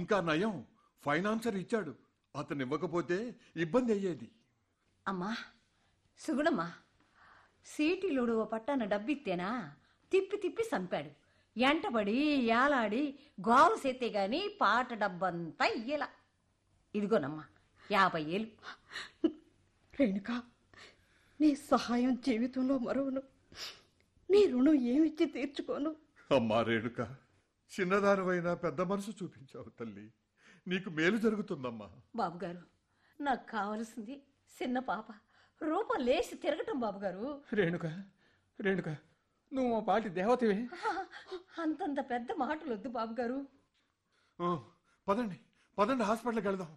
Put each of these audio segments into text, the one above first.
ఇంకా నయం ఫైనాన్సర్ ఇచ్చాడు అతను ఇవ్వకపోతే ఇబ్బంది అయ్యేది అమ్మా సుగుణమ్మా సీటీలోడు ఓ పట్టాన డబ్బిత్తేనా తిప్పి తిప్పి చంపాడు ఎంటబడి యాలాడి గోల సేతే గాని పాట డబ్బంతా ఇయ్యల ఇదిగోనమ్మా యాభై ఏళ్ళు రేణుక నీ సహాయం జీవితంలో మరువను నీ రుణం ఏమిచ్చి తీర్చుకోను అమ్మా రేణుక చిన్నదానివైనా పెద్ద మనసు చూపించావు తల్లి నీకు మేలు జరుగుతుందమ్మా బాబుగారు నాకు కావలసింది చిన్న పాప రూపం లేచి తిరగటం బాబుగారు రేణుక రేణుక నువ్వు మా పాటి దేవతవే అంతంత పెద్ద మాటలు వద్దు బాబుగారు ఆ, పదండి పదండి హాస్పిటల్కి వెళదాం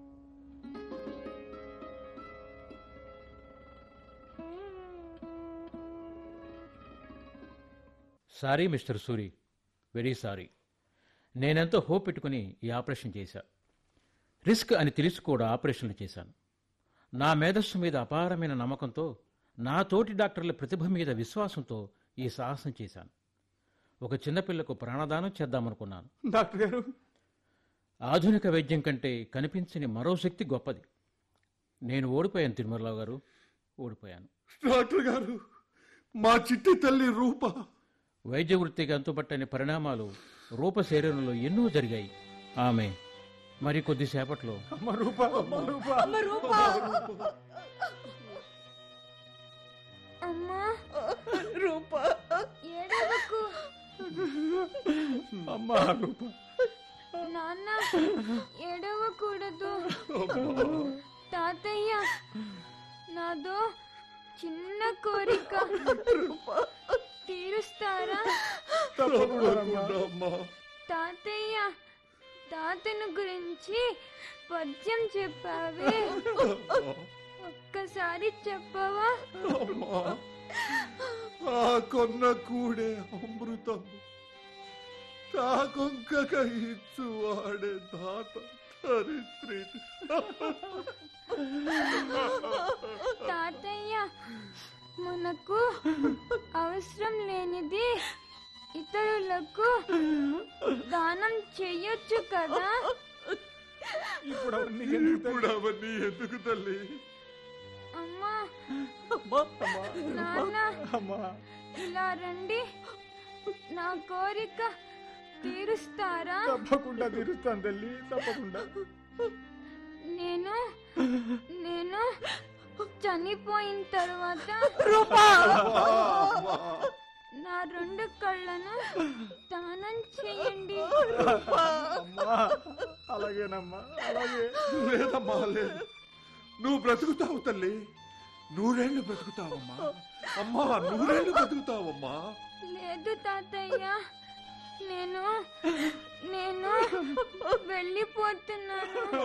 sorry mister Suri very sorry నేనెంతో హోప్ పెట్టుకుని ఈ ఆపరేషన్ చేశా రిస్క్ అని తెలిసి కూడా ఆపరేషన్లు చేశాను నా మేధస్సు మీద అపారమైన నమ్మకంతో నా తోటి డాక్టర్ల ప్రతిభ మీద విశ్వాసంతో ఈ సాహసం చేశాను ఒక చిన్నపిల్లకు ప్రాణదానం చేద్దామనుకున్నాను డాక్టర్ గారు ఆధునిక వైద్యం కంటే కనిపించని మరో శక్తి గొప్పది నేను ఓడిపోయాను తిరుమలరావు గారు ఓడిపోయాను డాక్టర్ గారు మా చిట్టి తల్లి రూప వైద్య వృత్తికి అంతుపట్టని పరిణామాలు రూప శరీరంలో ఎన్నో జరిగాయి ఆమె మరి కొద్దిసేపట్లో అమ్మ రూప అమ్మ రూప అమ్మ రూపా అమ్మా రూప ఏడవకు అమ్మ రూప నాన్న ఏడవకూడదు తాతయ్య నాదో చిన్న కోరిక తీరుస్తారా తప్పకుండా అమ్మా తాతయ్య తాతను గురించి పద్యం చెప్పావే ఒక్కసారి చెప్పవా అమ్మా ఆ కొన్న కూడే అమృతం తాకొంకక ఇచ్చువాడే దాత ధరిత్రి తాతయ్య మనకు అవసరం లేనిది ఇతరులకు దానం చెయ్యొచ్చు కదా ఇప్పుడు అవన్నీ ఎందుకు ఇప్పుడు అవన్నీ ఎందుకు తల్లి అమ్మా అమ్మా నాన్న అమ్మా ఇలా రండి నా కోరిక తీరుస్తారా తప్పకుండా తీరుస్తాను తల్లి తప్పకుండా నేను నేను చనిపోయిన తర్వాత నా రెండు కళ్ళను దానం చేయండి అమ్మా అలాగేనమ్మా అలాగే లేదమ్మా లేదు నువ్వు బ్రతుకుతావు తల్లి నూరేళ్లు బ్రతుకుతావమ్మా అమ్మా నూరేళ్లు బ్రతుకుతావమ్మా లేదు తాతయ్య నేను నేను వెళ్ళిపోతున్నాను